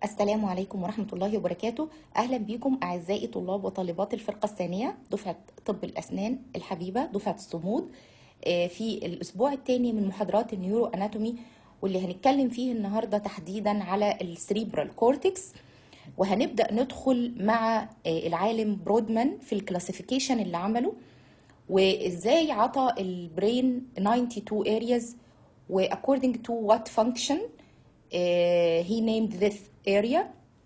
السلام عليكم ورحمة الله وبركاته أهلا بكم أعزائي طلاب وطالبات الفرقة الثانية دفعة طب الأسنان الحبيبة دفعة الصمود آه، في الأسبوع الثاني من محاضرات النيورو أناتومي واللي هنتكلم فيه النهاردة تحديدا على السريبرال كورتكس وهنبدأ ندخل مع آه، العالم برودمان في الكلاسيفيكيشن اللي عمله وازاي عطى البرين 92 areas و according to what function uh, he named this area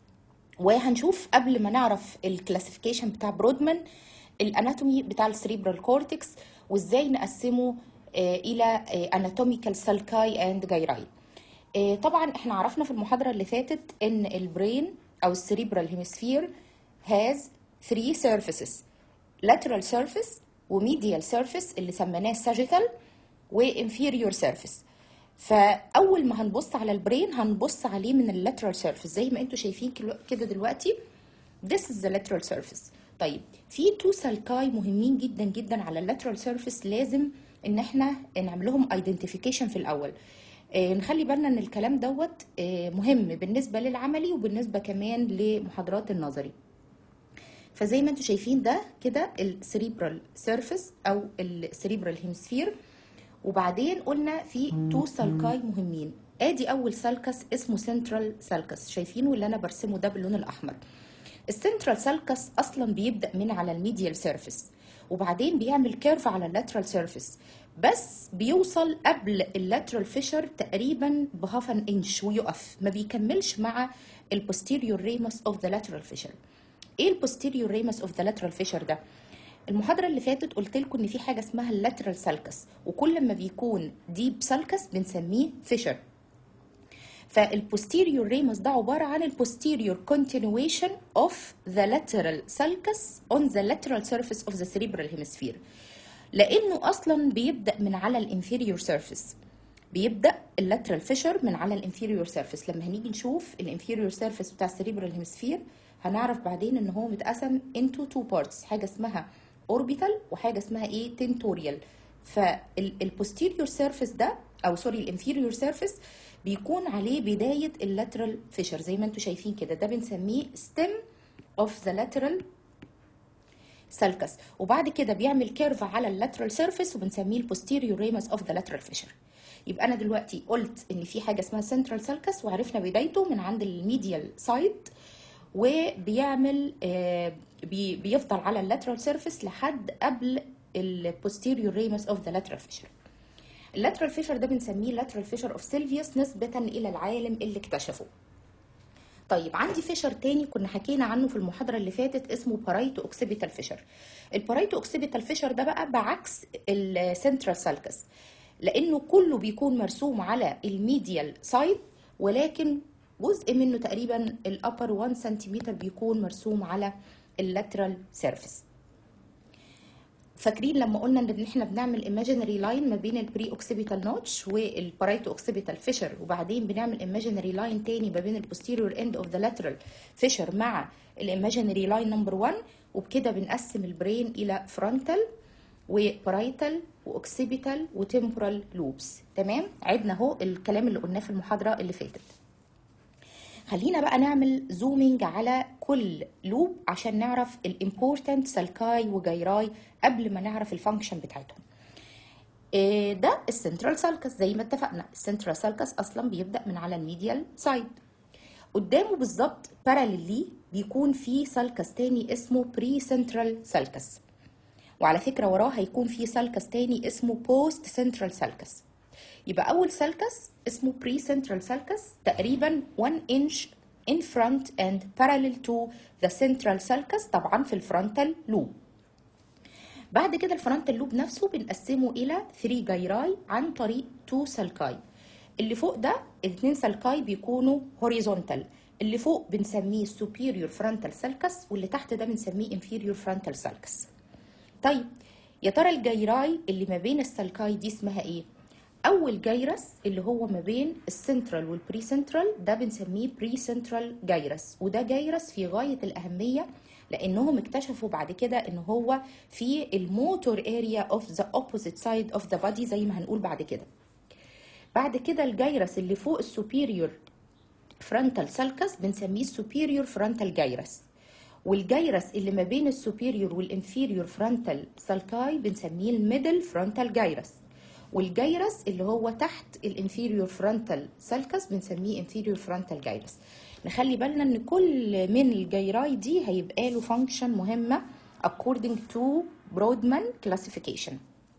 وهنشوف قبل ما نعرف الكلاسيفيكيشن بتاع برودمان الاناتومي بتاع السريبرال كورتكس وازاي نقسمه آه، الى اناتوميكال سالكاي اند جايراي طبعا احنا عرفنا في المحاضره اللي فاتت ان البرين او السريبرال هيمسفير has three surfaces lateral surface وميديال surface اللي سميناه sagittal وانفيريور surface فاول ما هنبص على البرين هنبص عليه من اللاترال سيرفيس زي ما انتم شايفين كلو- كده دلوقتي this is the lateral surface طيب في تو سالكاي مهمين جدا جدا على اللاترال سيرفيس لازم ان احنا نعمل لهم ايدنتيفيكيشن في الاول آه، نخلي بالنا ان الكلام دوت آه، مهم بالنسبه للعملي وبالنسبه كمان لمحاضرات النظري فزي ما انتم شايفين ده كده السريبرال سيرفيس او السريبرال هيمسفير وبعدين قلنا في تو سالكاي مهمين ادي اول سالكس اسمه سنترال سالكس شايفينه اللي انا برسمه ده باللون الاحمر السنترال سالكس اصلا بيبدا من على الميديال سيرفيس وبعدين بيعمل كيرف على اللاترال سيرفيس بس بيوصل قبل اللاترال فيشر تقريبا بهاف ان انش ويقف ما بيكملش مع البوستيريور ريمس اوف ذا لاترال فيشر ايه البوستيريور ريمس اوف ذا لاترال فيشر ده المحاضرة اللي فاتت قلت لكم ان في حاجة اسمها اللاترال سالكس وكل ما بيكون ديب سالكس بنسميه فيشر فالبوستيريور ريمس ده عبارة عن البوستيريور continuation of the lateral sulcus on the lateral surface of the cerebral hemisphere لأنه أصلا بيبدأ من على الانفيريور سيرفيس بيبدأ اللاترال فيشر من على الانفيريور سيرفيس لما هنيجي نشوف الانفيريور سيرفيس بتاع السريبرال هيمسفير هنعرف بعدين ان هو متقسم into two parts حاجة اسمها orbital وحاجة اسمها ايه tentorial فالبوستيريور سيرفيس ده او سوري الانفيريور سيرفيس بيكون عليه بداية اللاترال فيشر زي ما انتم شايفين كده ده بنسميه stem of the lateral سالكس وبعد كده بيعمل كيرف على اللاترال سيرفيس وبنسميه البوستيريور ريمس اوف ذا لاترال فيشر يبقى انا دلوقتي قلت ان في حاجه اسمها سنترال سالكس وعرفنا بدايته من عند الميديال سايد وبيعمل آه، بي- بيفضل على اللاترال سيرفيس لحد قبل البوستيريور ريمس اوف ذا لاترال فيشر اللاترال فيشر ده بنسميه لاترال فيشر اوف سيلفيوس نسبه الى العالم اللي اكتشفه طيب عندي فيشر تاني كنا حكينا عنه في المحاضرة اللي فاتت اسمه بارايتو اوكسيبيتال فيشر البارايتو اوكسيبيتال فيشر ده بقى بعكس السنترال سالكس لانه كله بيكون مرسوم على الميديال سايد ولكن جزء منه تقريبا الابر 1 سنتيمتر بيكون مرسوم على اللاترال سيرفيس فاكرين لما قلنا ان احنا بنعمل imaginary لاين ما بين البري اوكسيبيتال نوتش والبارايتو اوكسيبيتال فيشر وبعدين بنعمل imaginary لاين تاني ما بين البوستيريور اند اوف ذا لاترال فيشر مع الايماجينري لاين نمبر 1 وبكده بنقسم البرين الى فرونتال وبارايتال واوكسيبيتال وتمبرال لوبس تمام عدنا اهو الكلام اللي قلناه في المحاضره اللي فاتت خلينا بقى نعمل زومينج على كل لوب عشان نعرف الامبورتنت سالكاي وجايراي قبل ما نعرف الفانكشن بتاعتهم إيه ده السنترال سالكس زي ما اتفقنا السنترال سالكس اصلا بيبدا من على الميديال سايد قدامه بالظبط باراليلي بيكون في سالكس تاني اسمه بري سنترال سالكس وعلى فكرة وراه هيكون في سالكس تاني اسمه بوست سنترال سالكس يبقى أول سالكس اسمه بري سنترال سالكس تقريبا 1 inch in front and parallel to the central sulcus طبعا في الفرونتال لوب بعد كده الفرونتال لوب نفسه بنقسمه إلى 3 جايراي عن طريق 2 سالكاي اللي فوق ده الاثنين سالكاي بيكونوا هوريزونتال اللي فوق بنسميه superior frontal sulcus واللي تحت ده بنسميه inferior frontal sulcus طيب يا ترى الجيراي اللي ما بين السالكاي دي اسمها ايه اول جيرس اللي هو ما بين السنترال والبري سنترال ده بنسميه بري سنترال جيرس وده جيرس في غايه الاهميه لانهم اكتشفوا بعد كده ان هو في الموتور اريا اوف ذا اوبوزيت سايد اوف ذا بادي زي ما هنقول بعد كده بعد كده الجيرس اللي فوق السوبيريور فرونتال سالكس بنسميه السوبيريور فرونتال جايرس والجايرس اللي ما بين السوبيريور والانفيريور فرونتال سالكاي بنسميه الميدل فرونتال جايرس والجايرس اللي هو تحت الانفيريور فرونتال سالكس بنسميه انفيريور فرونتال جايرس نخلي بالنا ان كل من الجيراي دي هيبقى له فانكشن مهمه according to Brodmann classification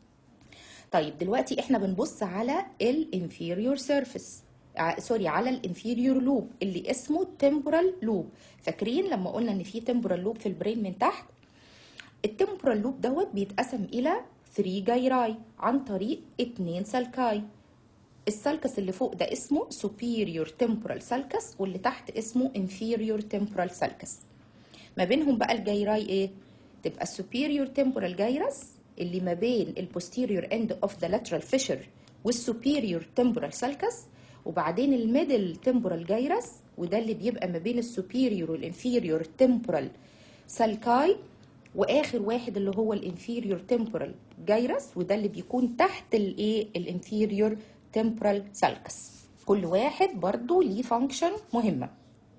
طيب دلوقتي احنا بنبص على الانفيريور سيرفيس سوري على الانفيريور لوب اللي اسمه تمبورال لوب فاكرين لما قلنا ان في تمبورال لوب في البرين من تحت التمبورال لوب دوت بيتقسم الى 3 جايراي عن طريق 2 سالكاي السالكس اللي فوق ده اسمه superior temporal sulcus واللي تحت اسمه inferior temporal sulcus ما بينهم بقى الجيراي ايه تبقى superior temporal gyrus اللي ما بين ال posterior end of the lateral fissure والsuperior temporal sulcus وبعدين الميدل temporal gyrus وده اللي بيبقى ما بين السوبيريور والانفيريور temporal sulci واخر واحد اللي هو الانفيريور temporal gyrus وده اللي بيكون تحت الايه الانفيريور temporal sulcus كل واحد برضو ليه فانكشن مهمه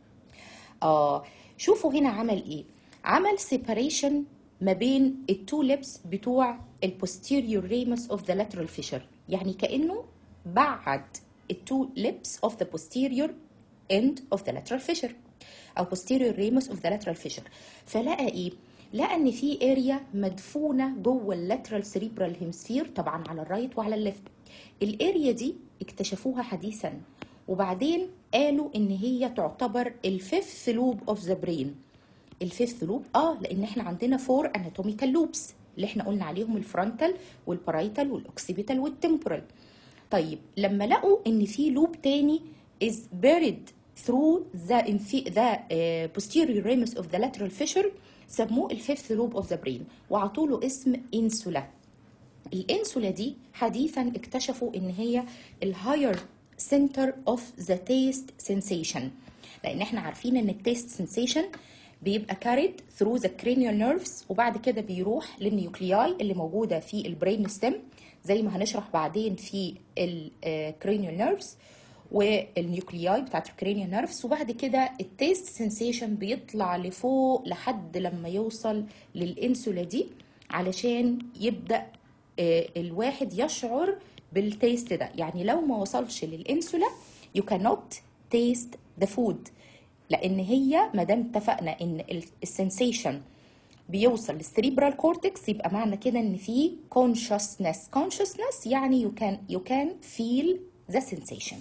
اه شوفوا هنا عمل ايه عمل separation ما بين التو ليبس بتوع البوستيريور ريمس اوف ذا lateral fissure يعني كانه بعد التو ليبس اوف ذا posterior end of the lateral fissure او posterior ramus of the lateral fissure فلقى ايه لقى ان في اريا مدفونه جوه اللاترال سريبرال هيمسفير طبعا على الرايت وعلى الليفت الاريا دي اكتشفوها حديثا وبعدين قالوا ان هي تعتبر الفيفث لوب اوف ذا برين الفيفث لوب اه لان احنا عندنا فور اناتوميكال لوبس اللي احنا قلنا عليهم الفرونتال والبارايتال والاوكسيبيتال والتمبورال طيب لما لقوا ان في لوب تاني is buried through the, the uh, posterior ramus of the lateral fissure سموه الفيفث لوب اوف ذا برين وعطوا له اسم انسولا الانسولا دي حديثا اكتشفوا ان هي الهاير سنتر اوف ذا تيست سensation لان احنا عارفين ان التيست sensation بيبقى كاريد ثرو ذا cranial نيرفز وبعد كده بيروح للنيوكلياي اللي موجوده في البرين ستيم زي ما هنشرح بعدين في الكرينيال نيرفز والنيوكلياي بتاعت الكرينيال نيرفز وبعد كده التيست سنسيشن بيطلع لفوق لحد لما يوصل للانسولا دي علشان يبدا الواحد يشعر بالتيست ده يعني لو ما وصلش للانسولا you cannot taste the food لان هي ما دام اتفقنا ان السنسيشن بيوصل للسريبرال كورتكس يبقى معنى كده ان في consciousness consciousness يعني you can you can feel the sensation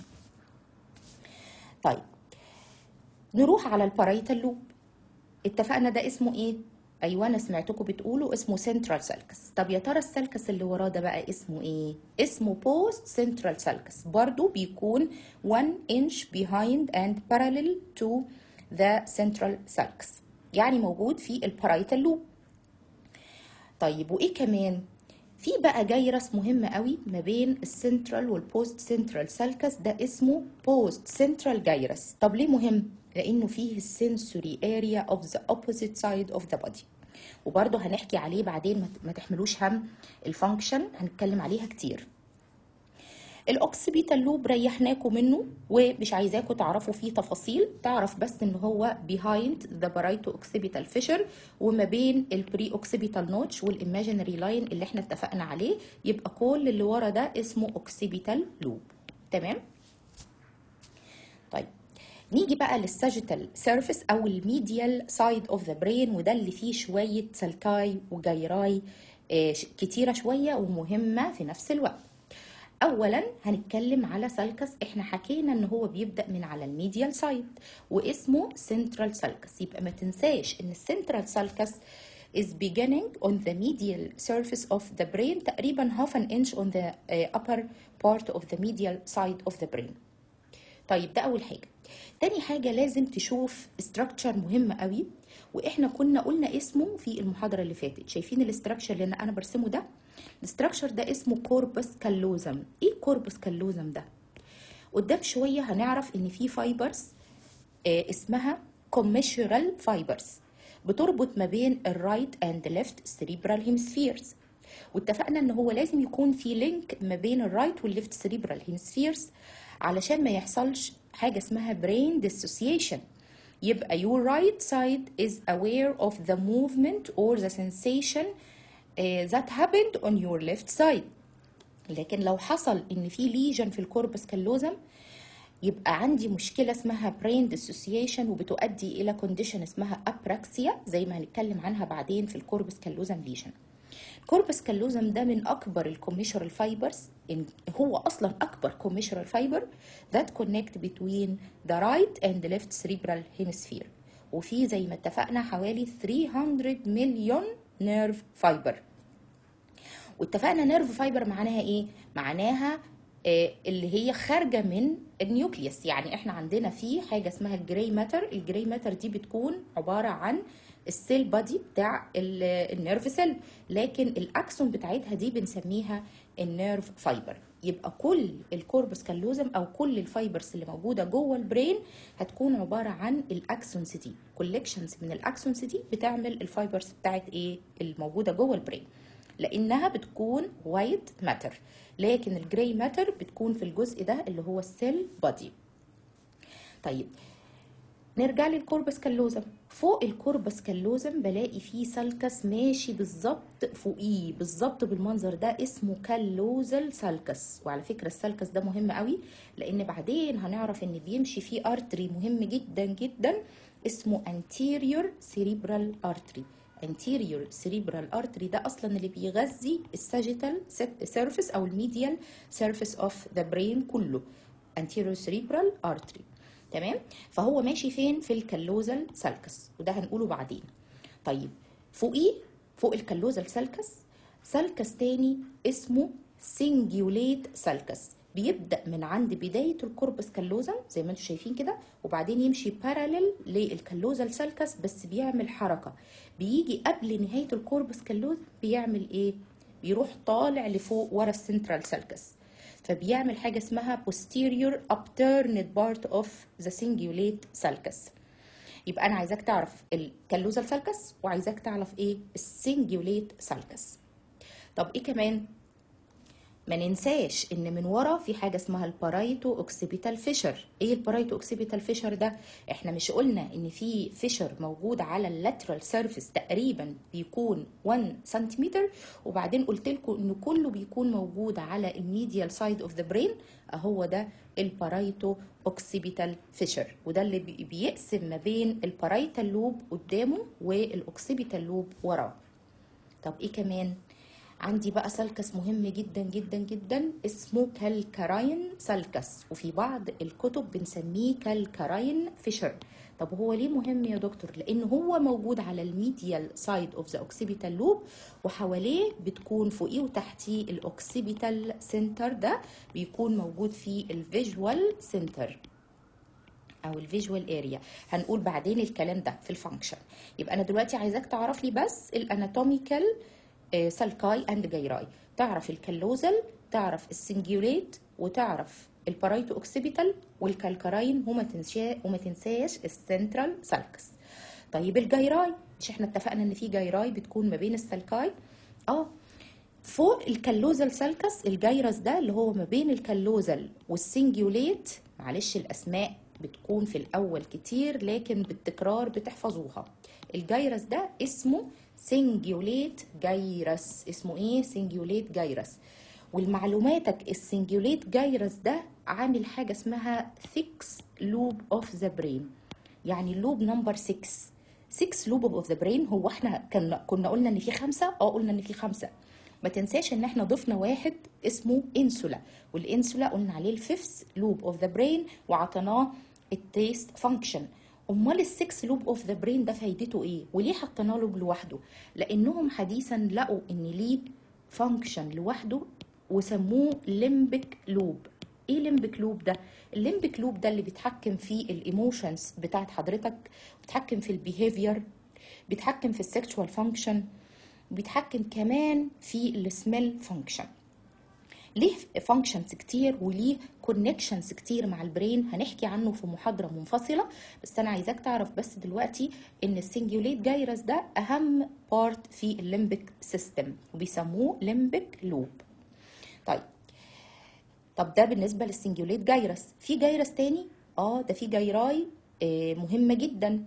طيب نروح على البارايتال لوب اتفقنا ده اسمه ايه ايوه انا سمعتكم بتقولوا اسمه سنترال سالكس طب يا ترى السالكس اللي وراه ده بقى اسمه ايه اسمه بوست سنترال سالكس برضو بيكون 1 inch behind and parallel to the central sulcus يعني موجود في البارايتال لوب طيب وايه كمان في بقى جيرس مهم قوي ما بين السنترال والبوست سنترال سالكس ده اسمه بوست سنترال جيرس طب ليه مهم لانه فيه السنسوري اريا اوف ذا اوبوزيت سايد اوف ذا بودي وبرضه هنحكي عليه بعدين ما تحملوش هم الفانكشن هنتكلم عليها كتير الاوكسبيتال لوب ريحناكم منه ومش عايزاكم تعرفوا فيه تفاصيل تعرف بس ان هو behind the parieto occipital fissure وما بين البري اوكسيبيتال نوتش والايماجينري لاين اللي احنا اتفقنا عليه يبقى كل اللي ورا ده اسمه اوكسيبيتال لوب تمام طيب نيجي بقى للساجيتال سيرفيس او الميديال سايد اوف ذا برين وده اللي فيه شويه سلكاي وجيراي كتيره شويه ومهمه في نفس الوقت اولا هنتكلم على سالكس احنا حكينا ان هو بيبدا من على الميديال سايد واسمه سنترال سالكس يبقى ما تنساش ان السنترال سالكس is beginning on the medial surface of the brain تقريبا half an inch on the uh, upper part of the medial side of the brain طيب ده اول حاجه تاني حاجه لازم تشوف structure مهم قوي واحنا كنا قلنا اسمه في المحاضره اللي فاتت شايفين الاستراكشر اللي انا برسمه ده الاستراكشر ده اسمه كوربس كالوزم ايه كوربس كالوزم ده قدام شويه هنعرف ان في فايبرز آه اسمها كوميشورال فايبرز بتربط ما بين الرايت اند ليفت سريبرال هيمسفيرز واتفقنا ان هو لازم يكون في لينك ما بين الرايت والليفت سريبرال هيمسفيرز علشان ما يحصلش حاجه اسمها brain dissociation يبقى your right side is aware of the movement or the sensation uh, that happened on your left side لكن لو حصل ان في ليجن في الكوربس كاللوزم يبقى عندي مشكله اسمها brain dissociation وبتؤدي الى condition اسمها apraxia زي ما هنتكلم عنها بعدين في الكوربس كاللوزم ليجن الكوربس كاللوزم ده من اكبر الكوميشرال فايبرز هو اصلا اكبر كوميشرال فايبر that connect between the right and the left cerebral hemisphere وفي زي ما اتفقنا حوالي 300 مليون نيرف فايبر واتفقنا نيرف فايبر معناها ايه معناها آه، اللي هي خارجه من النيوكليوس يعني احنا عندنا في حاجه اسمها الجراي ماتر الجراي ماتر دي بتكون عباره عن السيل بادي بتاع ال- النيرف سيل لكن الاكسون بتاعتها دي بنسميها النيرف فايبر يبقى كل الكوربس كاللوزم او كل الفايبرز اللي موجوده جوه البرين هتكون عباره عن الاكسونز دي كولكشنز من الاكسونز دي بتعمل الفايبرز بتاعت ايه الموجوده جوه البرين لانها بتكون وايت ماتر لكن الجراي ماتر بتكون في الجزء ده اللي هو السيل بادي طيب نرجع للكوربس كاللوزم فوق الكوربس كاللوزم بلاقي فيه سالكس ماشي بالظبط فوقيه بالظبط بالمنظر ده اسمه كاللوزال سالكس وعلى فكره السالكس ده مهم قوي لان بعدين هنعرف ان بيمشي فيه ارتري مهم جدا جدا اسمه anterior cerebral artery anterior cerebral artery ده اصلا اللي بيغذي الساجيتال سيرفيس او الميديال سيرفيس اوف ذا برين كله anterior cerebral artery تمام فهو ماشي فين في الكالوزال سالكس وده هنقوله بعدين طيب فوقيه فوق الكالوزال سالكس سالكس تاني اسمه سنجيوليت سالكس بيبدا من عند بدايه الكوربس كالوزم زي ما انتم شايفين كده وبعدين يمشي باراليل للكالوزال سالكس بس بيعمل حركه بيجي قبل نهايه الكوربس كالوزم بيعمل ايه بيروح طالع لفوق ورا السنترال سالكس فبيعمل حاجه اسمها posterior upturned part of the cingulate sulcus يبقى انا عايزاك تعرف الكالوزال سالكس وعايزاك تعرف ايه السنجيوليت سالكس طب ايه كمان ما ننساش ان من ورا في حاجه اسمها البارايتو اوكسيبيتال فيشر ايه البارايتو اوكسيبيتال فيشر ده احنا مش قلنا ان في فيشر موجود على اللاترال سيرفيس تقريبا بيكون 1 سنتيمتر وبعدين قلت لكم ان كله بيكون موجود على الميديال سايد اوف ذا برين اهو ده البارايتو اوكسيبيتال فيشر وده اللي بي- بيقسم ما بين البارايتال لوب قدامه والاوكسيبيتال لوب وراه طب ايه كمان عندي بقى سلكس مهم جدا جدا جدا اسمه كالكراين سلكس وفي بعض الكتب بنسميه كالكراين فيشر طب هو ليه مهم يا دكتور لان هو موجود على الميديال سايد اوف ذا اوكسيبيتال لوب وحواليه بتكون فوقيه وتحتيه الاوكسيبيتال سنتر ده بيكون موجود فيه الفيجوال سنتر او الفيجوال اريا هنقول بعدين الكلام ده في الفانكشن يبقى انا دلوقتي عايزاك تعرف لي بس الاناتوميكال سالكاي اند جايراي تعرف الكالوزال تعرف السنجيوليت وتعرف البارايتو اوكسيبيتال والكالكراين وما تنساش وما تنساش السنترال سالكس طيب الجايراي مش احنا اتفقنا ان في جايراي بتكون ما بين السالكاي اه فوق الكالوزال سالكس الجايرس ده اللي هو ما بين الكالوزال والسنجيوليت معلش الاسماء بتكون في الاول كتير لكن بالتكرار بتحفظوها الجايرس ده اسمه سنجيوليت جايرس اسمه ايه سنجيوليت جايرس والمعلوماتك السنجيوليت جايرس ده عامل حاجه اسمها 6 لوب اوف ذا برين يعني اللوب نمبر 6 6 لوب اوف ذا برين هو احنا كنا كنا قلنا ان في خمسه اه قلنا ان في خمسه ما تنساش ان احنا ضفنا واحد اسمه انسولا والانسولا قلنا عليه الفيفث لوب اوف ذا برين وعطيناه التيست فانكشن امال السكس لوب اوف ذا برين ده فايدته ايه وليه حطينا له لوحده لانهم حديثا لقوا ان ليه فانكشن لوحده وسموه ليمبك لوب ايه ليمبك لوب ده الليمبك لوب ده اللي بيتحكم في الايموشنز بتاعت حضرتك بيتحكم في البيهيفير بيتحكم في السكشوال فانكشن بيتحكم كمان في السميل فانكشن ليه فانكشنز كتير وليه كونكشنز كتير مع البرين هنحكي عنه في محاضرة منفصلة بس أنا عايزاك تعرف بس دلوقتي إن السنجوليت جايرس ده أهم بارت في الليمبك سيستم وبيسموه ليمبك لوب طيب طب ده بالنسبة للسنجوليت جايرس في جايرس تاني اه ده في جيراي آه، مهمه جدا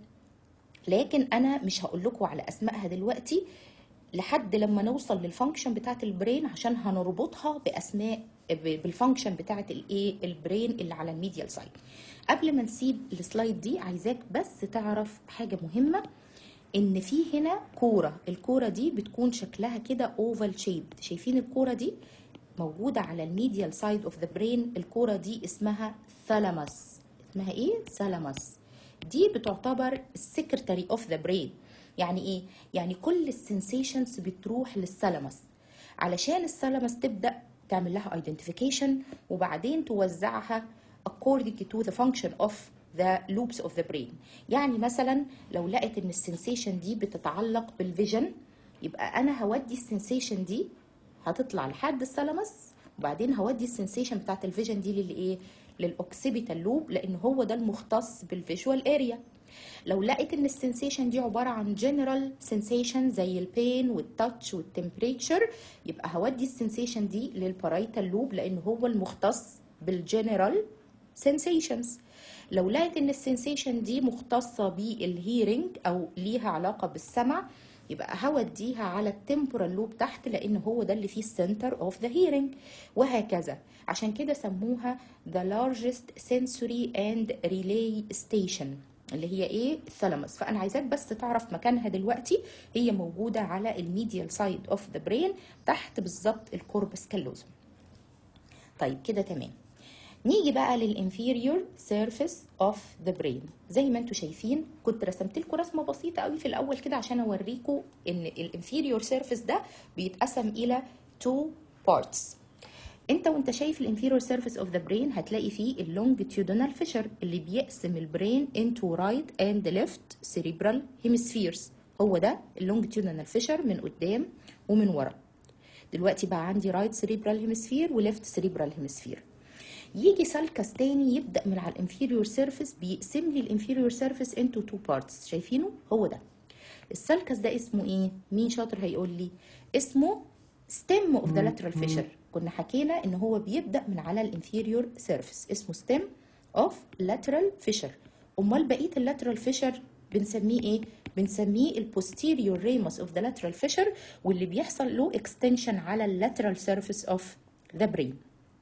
لكن انا مش هقول لكم على اسمائها دلوقتي لحد لما نوصل للفانكشن بتاعت البرين عشان هنربطها باسماء ب- بالفانكشن بتاعت الايه البرين اللي على الميديال سايد قبل ما نسيب السلايد دي عايزاك بس تعرف حاجه مهمه ان في هنا كوره الكوره دي بتكون شكلها كده اوفال شيبد شايفين الكوره دي موجوده على الميديال سايد اوف ذا برين الكوره دي اسمها ثالاموس اسمها ايه ثالاموس دي بتعتبر السكرتاري اوف ذا برين يعني ايه يعني كل السنسيشنز بتروح للثالاموس علشان الثالاموس تبدا تعمل لها ايدنتيفيكيشن وبعدين توزعها according to the function of the loops of the brain يعني مثلا لو لقيت ان السنسيشن دي بتتعلق بالفيجن يبقى انا هودي السنسيشن دي هتطلع لحد الثالاموس وبعدين هودي السنسيشن بتاعت الفيجن دي للايه للاوكسيبيتال لوب لان هو ده المختص بالفيجوال اريا لو لقيت ان السنسيشن دي عباره عن جنرال سنسيشن زي البين والتاتش والتمبريتشر يبقى هودي السنسيشن دي للبارايتال لوب لان هو المختص بالجنرال سنسيشنز لو لقيت ان السنسيشن دي مختصه بالهيرنج او ليها علاقه بالسمع يبقى هوديها على التمبورال لوب تحت لان هو ده اللي فيه السنتر اوف ذا هيرنج وهكذا عشان كده سموها the largest sensory and relay station اللي هي ايه الثالاموس فانا عايزاك بس تعرف مكانها دلوقتي هي موجوده على الميديال سايد اوف ذا برين تحت بالظبط الكوربس كالوزوم طيب كده تمام نيجي بقى للانفيريور سيرفيس اوف ذا برين زي ما انتم شايفين كنت رسمت لكم رسمه بسيطه قوي في الاول كده عشان اوريكم ان الانفيريور سيرفيس ده بيتقسم الى تو بارتس انت وانت شايف الانفيريور سيرفيس اوف ذا برين هتلاقي فيه اللونجيتيودينال فيشر اللي بيقسم البرين انتو رايت اند ليفت سيريبرال هيمسفيرز هو ده اللونجيتيودينال فيشر من قدام ومن ورا دلوقتي بقى عندي رايت سيريبرال هيمسفير وليفت سيريبرال هيمسفير يجي سالكس تاني يبدا من على الانفيريور سيرفيس بيقسم لي الانفيريور سيرفيس انتو تو بارتس شايفينه هو ده السالكس ده اسمه ايه مين شاطر هيقول لي اسمه ستيم اوف ذا لاترال فيشر كنا حكينا ان هو بيبدا من على الانفيريور سيرفيس اسمه ستيم اوف لاترال فيشر امال بقيه اللاترال فيشر بنسميه ايه بنسميه البوستيريور ريموس اوف ذا لاترال فيشر واللي بيحصل له اكستنشن على اللاترال سيرفيس اوف ذا برين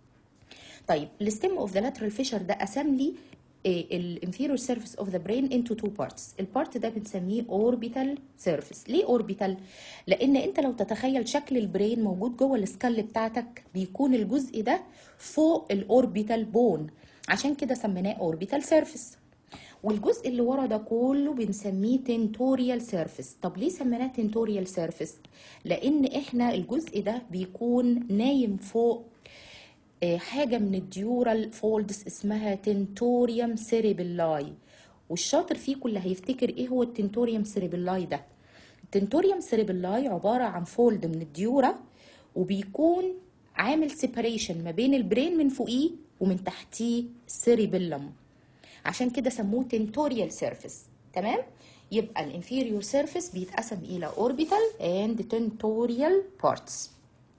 طيب الستيم اوف ذا لاترال فيشر ده قسم لي الانفيريور سيرفيس اوف ذا برين انتو تو بارتس البارت ده بنسميه اوربيتال سيرفيس ليه اوربيتال لان انت لو تتخيل شكل البرين موجود جوه السكال بتاعتك بيكون الجزء ده فوق الاوربيتال بون عشان كده سميناه اوربيتال سيرفيس والجزء اللي ورا ده كله بنسميه تنتوريال سيرفيس طب ليه سميناه تنتوريال سيرفيس لان احنا الجزء ده بيكون نايم فوق آه، حاجه من الديورال فولدز اسمها تنتوريوم سيريبلاي والشاطر فيكم اللي هيفتكر ايه هو التنتوريوم سيريبلاي ده التنتوريوم سيريبلاي عباره عن فولد من الديورا وبيكون عامل سيباريشن ما بين البرين من فوقيه ومن تحتيه سيريبيلم عشان كده سموه تنتوريال سيرفيس تمام يبقى الانفيريور سيرفيس بيتقسم الى اوربيتال اند تنتوريال بارتس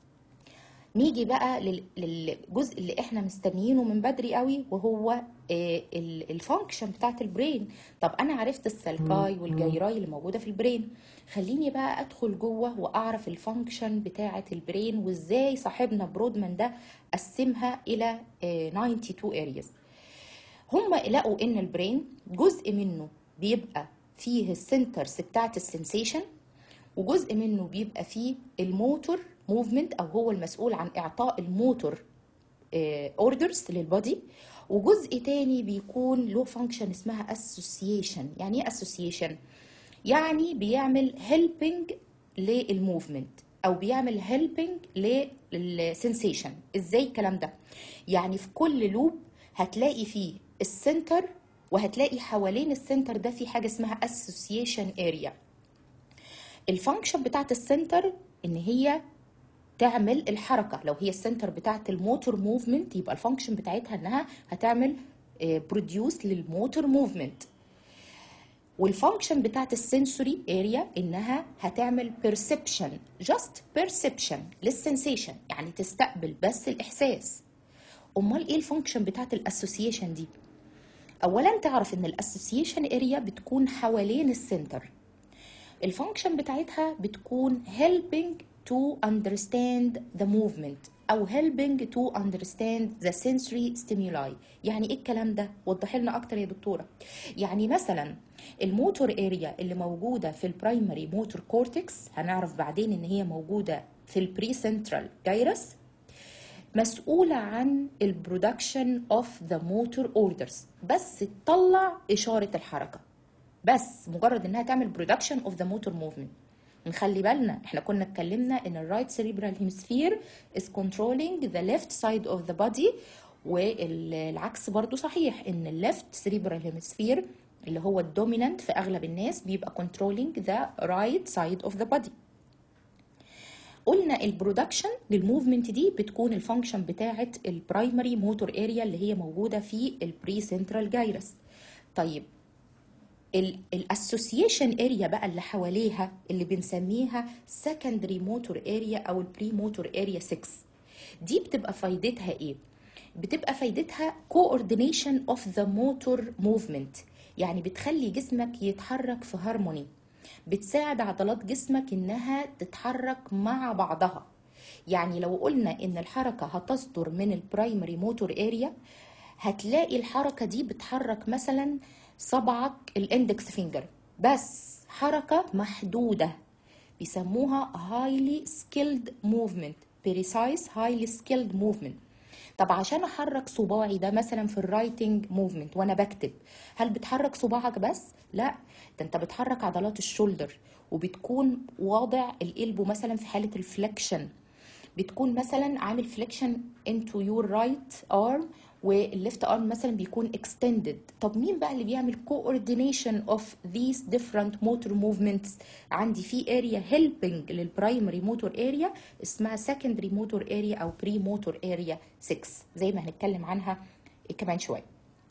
نيجي بقى لل- للجزء اللي احنا مستنيينه من بدري قوي وهو الفانكشن بتاعت البرين طب انا عرفت السلكاي والجيراي اللي موجوده في البرين خليني بقى ادخل جوه واعرف الفانكشن بتاعت البرين وازاي صاحبنا برودمان ده قسمها الى آه، 92 ارياز هم لقوا ان البرين جزء منه بيبقى فيه السنترز بتاعت السنسيشن وجزء منه بيبقى فيه الموتور موفمنت او هو المسؤول عن اعطاء الموتور اوردرز للبادي وجزء تاني بيكون له فانكشن اسمها اسوسيشن يعني ايه اسوسيشن يعني بيعمل هيلبنج للموفمنت او بيعمل هيلبنج للسنسيشن ازاي الكلام ده يعني في كل لوب هتلاقي فيه السنتر وهتلاقي حوالين السنتر ده في حاجه اسمها اسوسيشن اريا الفانكشن بتاعت السنتر ان هي تعمل الحركه لو هي السنتر بتاعت الموتور موفمنت يبقى الفانكشن بتاعتها انها هتعمل بروديوس للموتور موفمنت والفانكشن بتاعت السنسوري اريا انها هتعمل بيرسبشن جاست بيرسبشن للسنسيشن يعني تستقبل بس الاحساس امال ايه الفانكشن بتاعت الاسوسيشن دي اولا تعرف ان الاسوسيشن اريا بتكون حوالين السنتر الفانكشن بتاعتها بتكون helping to understand the movement او helping to understand the sensory stimuli يعني ايه الكلام ده وضح لنا اكتر يا دكتوره يعني مثلا الموتور اريا اللي موجوده في البرايمري موتور كورتكس هنعرف بعدين ان هي موجوده في البري سنترال جايرس مسؤولة عن البرودكشن اوف ذا موتور اوردرز بس تطلع إشارة الحركة بس مجرد انها تعمل برودكشن اوف ذا موتور موفمنت نخلي بالنا احنا كنا اتكلمنا ان الرايت سيريبرال هيمسفير is controlling the left side of the body والعكس برضو صحيح ان الليفت سيريبرال هيمسفير اللي هو الدومينانت في اغلب الناس بيبقى controlling the right side of the body قلنا البرودكشن للموفمنت دي بتكون الفانكشن بتاعه البرايمري موتور اريا اللي هي موجوده في البري سنترال جايرس طيب الاسوسيشن اريا بقى اللي حواليها اللي بنسميها سكندري موتور اريا او البري موتور اريا 6 دي بتبقى فايدتها ايه بتبقى فايدتها coordination of the motor movement يعني بتخلي جسمك يتحرك في هارموني بتساعد عضلات جسمك انها تتحرك مع بعضها يعني لو قلنا ان الحركه هتصدر من البرايمري موتور اريا هتلاقي الحركه دي بتحرك مثلا صبعك الاندكس فينجر بس حركه محدوده بيسموها highly skilled movement precise highly skilled movement طب عشان احرك صباعي ده مثلا في الرايتنج موفمنت وانا بكتب هل بتحرك صباعك بس لا ده انت بتحرك عضلات الشولدر وبتكون واضع القلب مثلا في حاله الفليكشن بتكون مثلا عامل فليكشن into your right arm والليفت ارم مثلا بيكون extended طب مين بقى اللي بيعمل coordination of these different motor movements عندي في area helping للبرايمري موتور اريا اسمها secondary motor area او pre motor area 6 زي ما هنتكلم عنها كمان شويه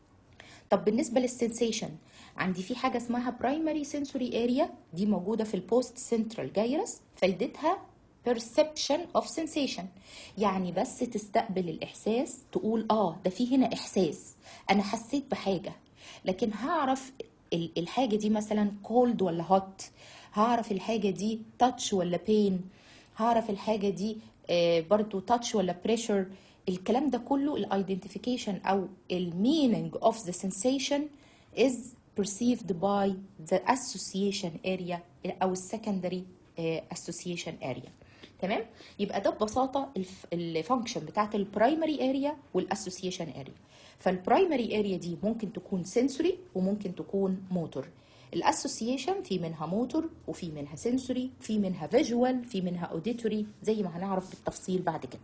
طب بالنسبه للسنسيشن عندي في حاجه اسمها برايمري sensory area دي موجوده في البوست سنترال جايرس فايدتها perception of sensation يعني بس تستقبل الإحساس تقول آه ده في هنا إحساس أنا حسيت بحاجة لكن هعرف الحاجة دي مثلا cold ولا hot هعرف الحاجة دي touch ولا pain هعرف الحاجة دي برضو touch ولا pressure الكلام ده كله الايدنتيفيكيشن او المينينج of the sensation is perceived by the association area او السكندري association area تمام يبقى ده ببساطه الفانكشن بتاعت البرايمري اريا والاسوسيشن اريا فالبرايمري اريا دي ممكن تكون سنسوري وممكن تكون موتور الاسوسيشن في منها موتور وفي منها سنسوري في منها فيجوال في منها اوديتوري زي ما هنعرف بالتفصيل بعد كده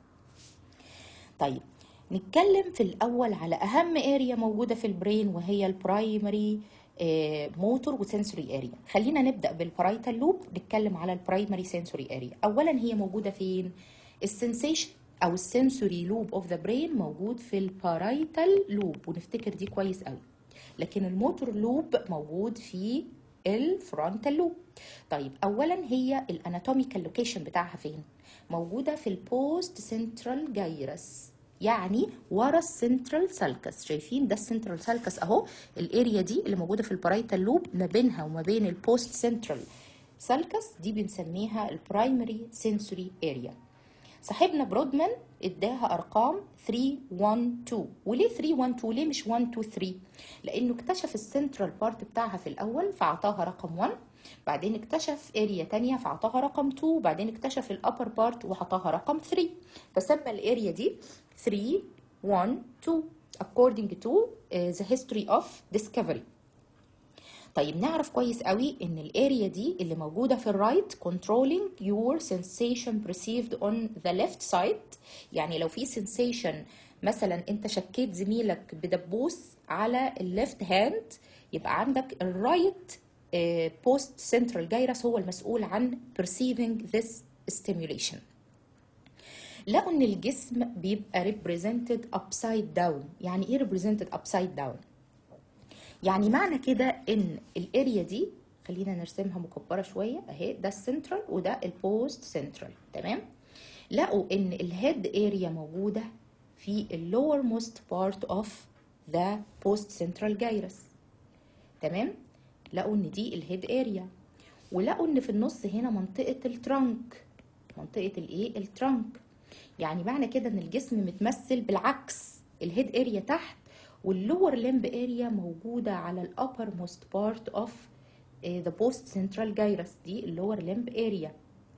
طيب نتكلم في الاول على اهم اريا موجوده في البرين وهي البرايمري موتور وسنسوري اريا خلينا نبدا بالبرايتال لوب نتكلم على البرايمري سنسوري اريا اولا هي موجوده فين السنسيشن او السنسوري لوب اوف ذا برين موجود في البارايتال لوب ونفتكر دي كويس قوي لكن الموتور لوب موجود في الفرونتال لوب طيب اولا هي الاناتوميكال لوكيشن بتاعها فين موجوده في البوست سنترال جايرس يعني ورا السنترال سالكس شايفين ده السنترال سالكس اهو الاريا دي اللي موجوده في البرايتال لوب ما بينها وما بين البوست سنترال سالكس دي بنسميها البرايمري سنسوري اريا صاحبنا برودمان اداها ارقام 3 1 2 وليه 3 1 2 ليه مش 1 2 3 لانه اكتشف السنترال بارت بتاعها في الاول فاعطاها رقم 1 بعدين اكتشف اريا تانية فاعطاها رقم 2 بعدين اكتشف الابر بارت وحطاها رقم 3 فسمى الاريا دي 3 1 2 according to uh, the history of discovery طيب نعرف كويس قوي ان الاريا دي اللي موجوده في الرايت controlling your sensation perceived on the left side يعني لو في sensation مثلا انت شكيت زميلك بدبوس على الليفت هاند يبقى عندك الرايت بوست سنترال جايرس هو المسؤول عن perceiving this stimulation لقوا ان الجسم بيبقى represented upside down يعني ايه represented upside down يعني معنى كده ان الاريا دي خلينا نرسمها مكبره شويه اهي ده السنترال وده البوست سنترال تمام لقوا ان الهيد اريا موجوده في اللور موست بارت اوف the post central gyrus تمام لقوا ان دي الهيد اريا ولقوا ان في النص هنا منطقه الترنك منطقه الايه الترنك يعني معنى كده ان الجسم متمثل بالعكس الهيد اريا تحت واللور لمب اريا موجوده على الابر موست بارت اوف ذا بوست سنترال جايرس دي اللور لمب اريا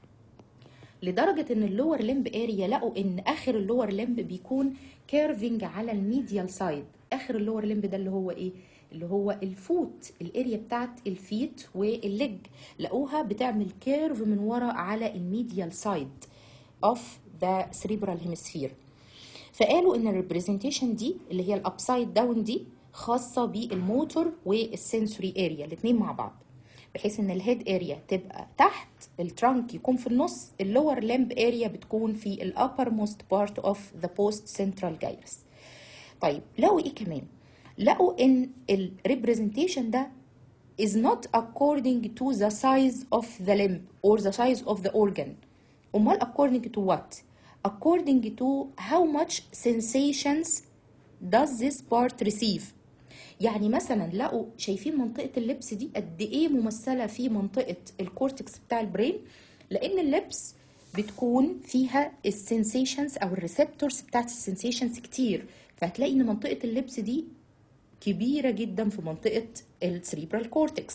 لدرجه ان اللور لمب اريا لقوا ان اخر اللور لمب بيكون كيرفنج على الميديال سايد اخر اللور لمب ده اللي هو ايه اللي هو الفوت الاريا بتاعت الفيت والليج لقوها بتعمل كيرف من ورا على الميديال سايد اوف ذا cerebral هيمسفير فقالوا ان الريبريزنتيشن دي اللي هي الابسايد داون دي خاصه بالموتور والسنسوري اريا الاثنين مع بعض بحيث ان الهيد اريا تبقى تحت الترانك يكون في النص اللور لمب اريا بتكون في الابر موست بارت اوف ذا بوست سنترال جايرس طيب لقوا ايه كمان لقوا ان الريبريزنتيشن ده is not according to the size of the limb or the size of the organ امال according to what according to how much sensations does this part receive يعني مثلا لقوا شايفين منطقة اللبس دي قد ايه ممثلة في منطقة الكورتكس بتاع البرين لان اللبس بتكون فيها السنسيشنز او الريسبتورز بتاعت السنسيشنز كتير فهتلاقي ان منطقة اللبس دي كبيرة جدا في منطقة السريبرال كورتكس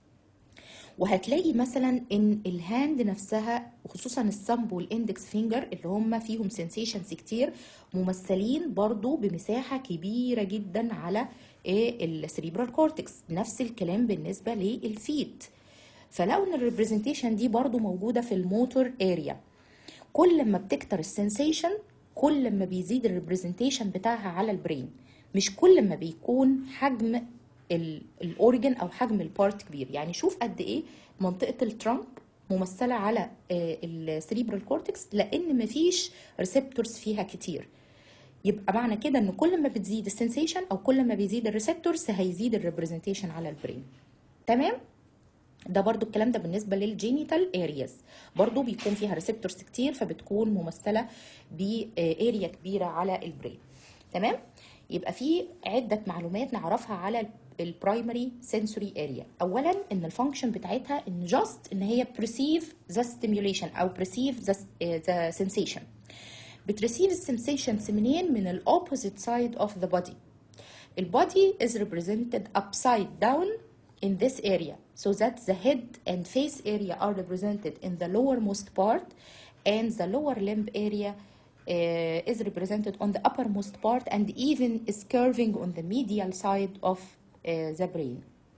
وهتلاقي مثلا ان الهاند نفسها وخصوصا الثumb والاندكس فينجر اللي هم فيهم سنسيشنز كتير ممثلين برضو بمساحة كبيرة جدا على السريبرال كورتكس نفس الكلام بالنسبة للفيت فلقوا ان الريبريزنتيشن دي برضو موجودة في الموتور اريا كل ما بتكتر السنسيشن كل ما بيزيد الريبريزنتيشن بتاعها على البرين مش كل ما بيكون حجم الاورجن او حجم البارت كبير يعني شوف قد ايه منطقه الترانك ممثله على السريبرال كورتكس لان مفيش ريسبتورز فيها كتير يبقى معنى كده ان كل ما بتزيد السنسيشن او كل ما بيزيد الريسبتورز هيزيد الريبريزنتيشن على البرين تمام ده برضو الكلام ده بالنسبه للجينيتال ارياز برضو بيكون فيها ريسبتورز كتير فبتكون ممثله باريا كبيره على البرين تمام يبقى في عده معلومات نعرفها على البرايمري سنسوري اريا اولا ان الفانكشن بتاعتها ان جاست ان هي بريسيف ذا ستيميوليشن او بريسيف ذا سensation بتريسيف السنسيشنز منين من الاوبوزيت سايد اوف ذا بودي البودي is represented upside down in this area so that the head and face area are represented in the lowermost part and the lower limb area uh, is represented on the uppermost part and even is curving on the medial side of uh, the brain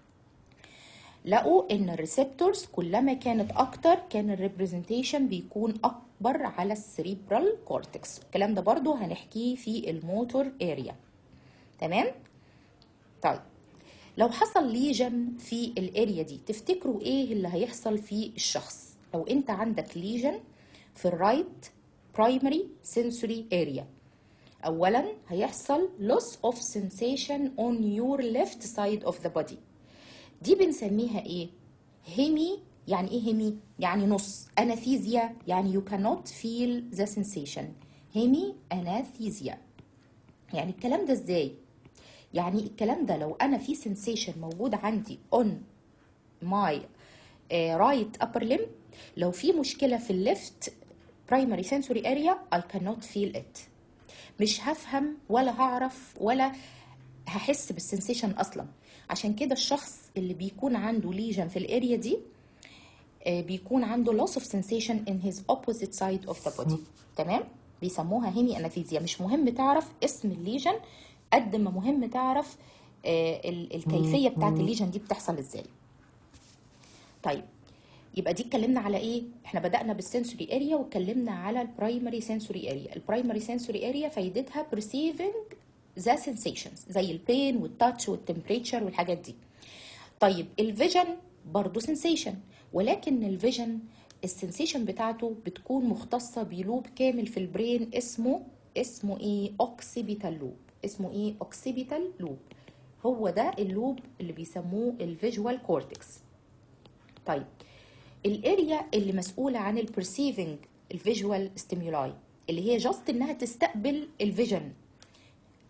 لقوا ان الريسبتورز كلما كانت اكتر كان الريبريزنتيشن بيكون اكبر على السريبرال كورتكس الكلام ده برضو هنحكيه في الموتور اريا تمام طيب لو حصل ليجن في الاريا دي تفتكروا ايه اللي هيحصل في الشخص لو انت عندك ليجن في الرايت برايمري سنسوري اريا اولا هيحصل loss of sensation on your left side of the body دي بنسميها ايه هيمي يعني ايه هيمي يعني نص اناثيزيا يعني you cannot feel the sensation هيمي اناثيزيا يعني الكلام ده ازاي يعني الكلام ده لو انا في sensation موجود عندي on my uh, right upper limb لو في مشكله في الليفت primary sensory area I cannot feel it مش هفهم ولا هعرف ولا هحس بالسنسيشن اصلا عشان كده الشخص اللي بيكون عنده ليجن في الاريا دي بيكون عنده loss of sensation in his opposite side of the body تمام بيسموها هيمي انافيزيا مش مهم تعرف اسم الليجن قد ما مهم تعرف الكيفيه بتاعت الليجن دي بتحصل ازاي طيب يبقى دي اتكلمنا على ايه احنا بدانا بالسنسوري اريا واتكلمنا على البرايمري سنسوري اريا البرايمري سنسوري اريا فايدتها perceiving ذا sensations زي البين والتاتش والتمبريتشر والحاجات دي طيب الفيجن برضه سنسيشن ولكن الفيجن السنسيشن بتاعته بتكون مختصه بلوب كامل في البرين اسمه اسمه ايه اوكسيبيتال لوب اسمه ايه اوكسيبيتال لوب هو ده اللوب اللي بيسموه الفيجوال كورتكس طيب الاريا اللي مسؤوله عن البرسيفنج الفيجوال ستيمولاي اللي هي جاست انها تستقبل الفيجن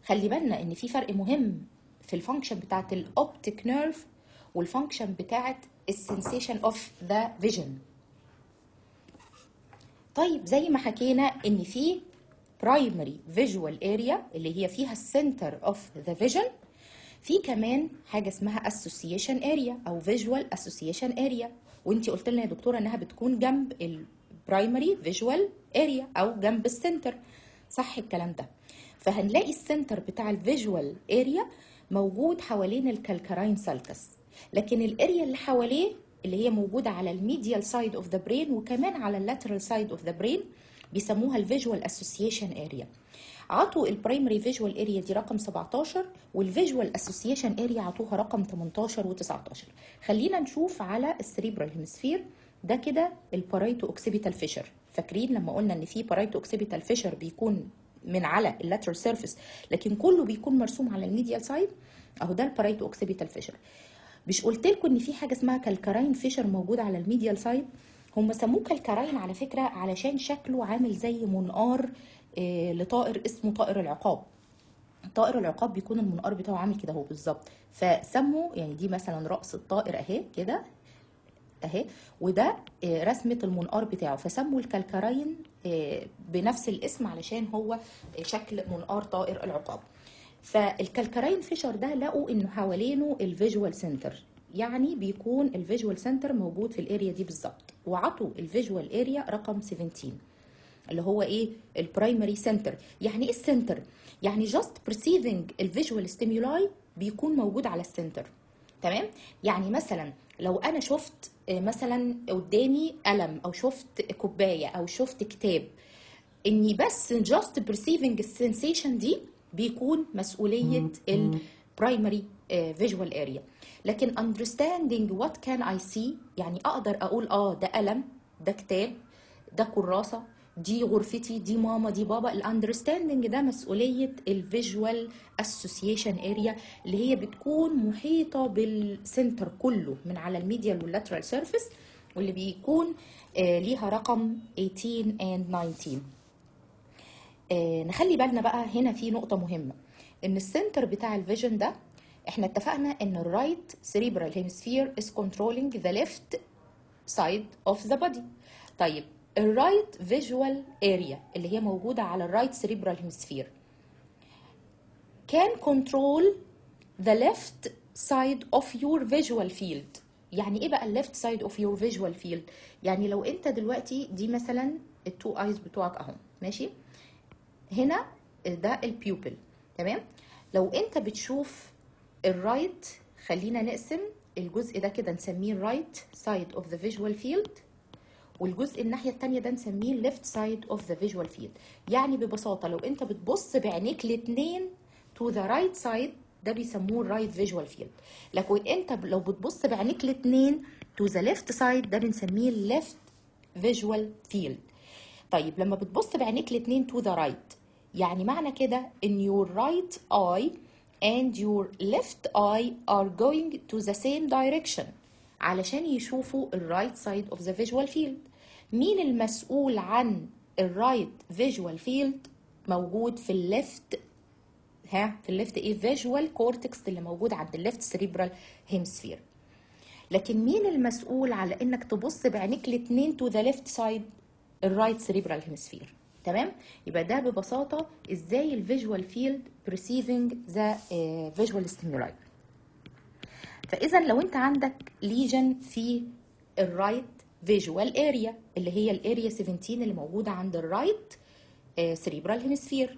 خلي بالنا ان في فرق مهم في الفانكشن بتاعت الاوبتيك نيرف والفانكشن بتاعت السنسيشن اوف ذا فيجن طيب زي ما حكينا ان في primary visual area اللي هي فيها السنتر اوف ذا فيجن في كمان حاجه اسمها association area او visual association area وانتي قلت لنا يا دكتوره انها بتكون جنب البرايمري فيجوال اريا او جنب السنتر صح الكلام ده فهنلاقي السنتر بتاع الفيجوال اريا موجود حوالين الكالكراين سالكس لكن الاريا اللي حواليه اللي هي موجوده على الميديال سايد اوف ذا برين وكمان على اللاترال سايد اوف ذا برين بيسموها الفيجوال اسوسيشن اريا عطوا البرايمري فيجوال اريا دي رقم 17 والفيجوال اسوسيشن اريا عطوها رقم 18 و19 خلينا نشوف على السريبرال هيمسفير ده كده البارايتو اوكسيبيتال فيشر فاكرين لما قلنا ان في بارايتو اوكسيبيتال فيشر بيكون من على اللاترال سيرفيس لكن كله بيكون مرسوم على الميديال سايد اهو ده البارايتو اوكسيبيتال فيشر مش قلت لكم ان في حاجه اسمها كالكراين فيشر موجود على الميديال سايد هم سموه كالكراين على فكره علشان شكله عامل زي منقار آه، لطائر اسمه طائر العقاب طائر العقاب بيكون المنقار بتاعه عامل كده اهو بالظبط فسموا يعني دي مثلا راس الطائر اهي كده اهي وده آه، رسمه المنقار بتاعه فسموا الكالكراين آه، بنفس الاسم علشان هو آه، شكل منقار طائر العقاب فالكالكراين فيشر ده لقوا انه حوالينه الفيجوال سنتر يعني بيكون الفيجوال سنتر موجود في الاريا دي بالظبط وعطوا الفيجوال اريا رقم 17 اللي هو ايه البرايمري سنتر يعني ايه السنتر يعني جاست perceiving الفيجوال ستيمولاي بيكون موجود على السنتر تمام يعني مثلا لو انا شفت آه، مثلا قدامي قلم او شفت كوبايه او شفت كتاب اني بس جاست perceiving السنسيشن دي بيكون مسؤوليه البرايمري فيجوال اريا لكن understanding what can I see يعني اقدر اقول اه ده قلم ده كتاب ده كراسه دي غرفتي دي ماما دي بابا الاندرستاندنج ده مسؤوليه الفيجوال اسوسيشن اريا اللي هي بتكون محيطه بالسنتر كله من على الميديال واللاترال سيرفيس واللي بيكون آه ليها رقم 18 and 19 آه نخلي بالنا بقى هنا في نقطه مهمه ان السنتر بتاع الفيجن ده احنا اتفقنا ان الرايت cerebral hemisphere is controlling the left side of the body طيب الرايت فيجوال اريا اللي هي موجوده على الرايت cerebral hemisphere can control the left side of your visual field يعني ايه بقى الليفت سايد اوف يور فيجوال فيلد يعني لو انت دلوقتي دي مثلا التو ايز بتوعك اهو ماشي هنا ده البيوبل تمام لو انت بتشوف الرايت خلينا نقسم الجزء ده كده نسميه الرايت سايد اوف ذا فيجوال فيلد والجزء الناحيه التانية ده نسميه الليفت سايد اوف ذا فيجوال فيلد يعني ببساطه لو انت بتبص بعينيك الاتنين تو ذا رايت سايد ده بيسموه الرايت فيجوال فيلد لكن انت لو بتبص بعينيك الاتنين تو ذا ليفت سايد ده بنسميه الليفت فيجوال فيلد طيب لما بتبص بعينيك الاتنين تو ذا رايت يعني معنى كده ان your right eye and your left eye are going to the same direction علشان يشوفوا الرايت سايد اوف ذا فيجوال فيلد مين المسؤول عن الرايت فيجوال فيلد موجود في الليفت ها في الليفت ايه فيجوال كورتكس اللي موجود عند الليفت سريبرال هيمسفير لكن مين المسؤول على انك تبص بعينيك الاتنين تو ذا ليفت سايد الرايت سريبرال هيمسفير تمام يبقى ده ببساطه ازاي الفيجوال فيلد perceiving ذا فيجوال ستيمولاي فاذا لو انت عندك ليجن في الرايت فيجوال اريا اللي هي الاريا 17 اللي موجوده عند الرايت سريبرال هيمسفير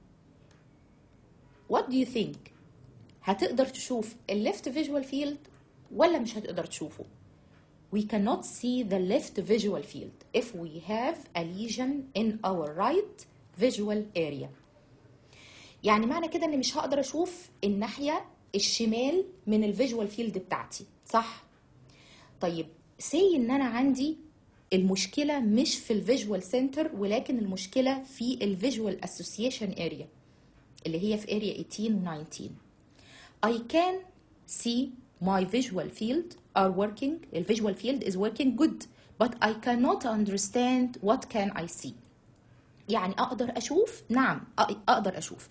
what do you think هتقدر تشوف الليفت فيجوال فيلد ولا مش هتقدر تشوفه we cannot see the left visual field if we have a lesion in our right visual area يعني معنى كده ان مش هقدر اشوف الناحيه الشمال من الفيجوال فيلد بتاعتي صح طيب سي ان انا عندي المشكله مش في الفيجوال سنتر ولكن المشكله في الفيجوال اسوسيشن اريا اللي هي في اريا 18 و 19 I can see my visual field are working the visual field is working good but I cannot understand what can I see يعني اقدر اشوف نعم أ- اقدر اشوف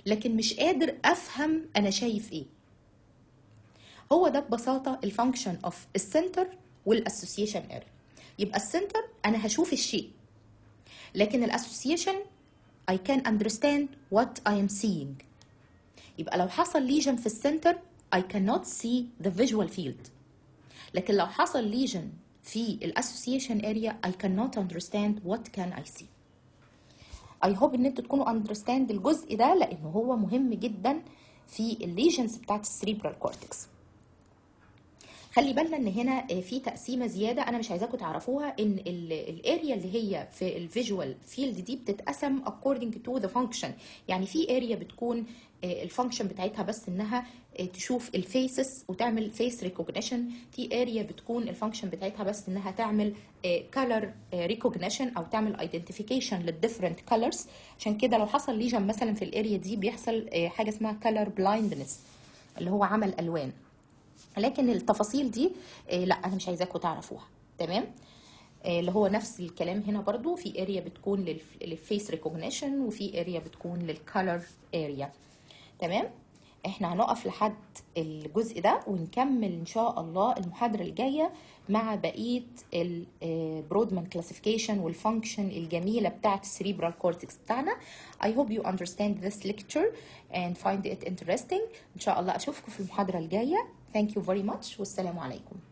لكن مش قادر افهم انا شايف ايه هو ده ببساطه الفانكشن اوف السنتر والاسوسيشن اريا يبقى السنتر انا هشوف الشيء لكن الاسوسيشن I can understand what I am seeing يبقى لو حصل ليجن في السنتر I cannot see the visual field لكن لو حصل ليجن في الاسوسيشن اريا I cannot understand what can I see I hope ان انتوا تكونوا understand الجزء ده لانه هو مهم جدا في الليجنز بتاعت السريبرال كورتكس خلي بالنا ان هنا في تقسيمه زياده انا مش عايزاكم تعرفوها ان الاريا اللي هي في الفيجوال فيلد دي بتتقسم according to the function يعني في اريا بتكون الفانكشن بتاعتها بس انها تشوف الفيسز وتعمل فيس ريكوجنيشن في اريا بتكون الفانكشن بتاعتها بس انها تعمل كلر ريكوجنيشن او تعمل ايدنتيفيكيشن للديفرنت كلرز عشان كده لو حصل ليجن مثلا في الاريا دي بيحصل حاجه اسمها كلر بلايندنس اللي هو عمل الوان لكن التفاصيل دي لا انا مش عايزاكم تعرفوها تمام اللي هو نفس الكلام هنا برضو في اريا بتكون للفيس ريكوجنيشن وفي اريا بتكون للكالر اريا تمام احنا هنقف لحد الجزء ده ونكمل ان شاء الله المحاضره الجايه مع بقيه البرودمان كلاسيفيكيشن والفانكشن الجميله بتاعه السريبرال كورتكس بتاعنا I hope you understand this lecture and find it interesting ان شاء الله اشوفكم في المحاضره الجايه thank you very much والسلام عليكم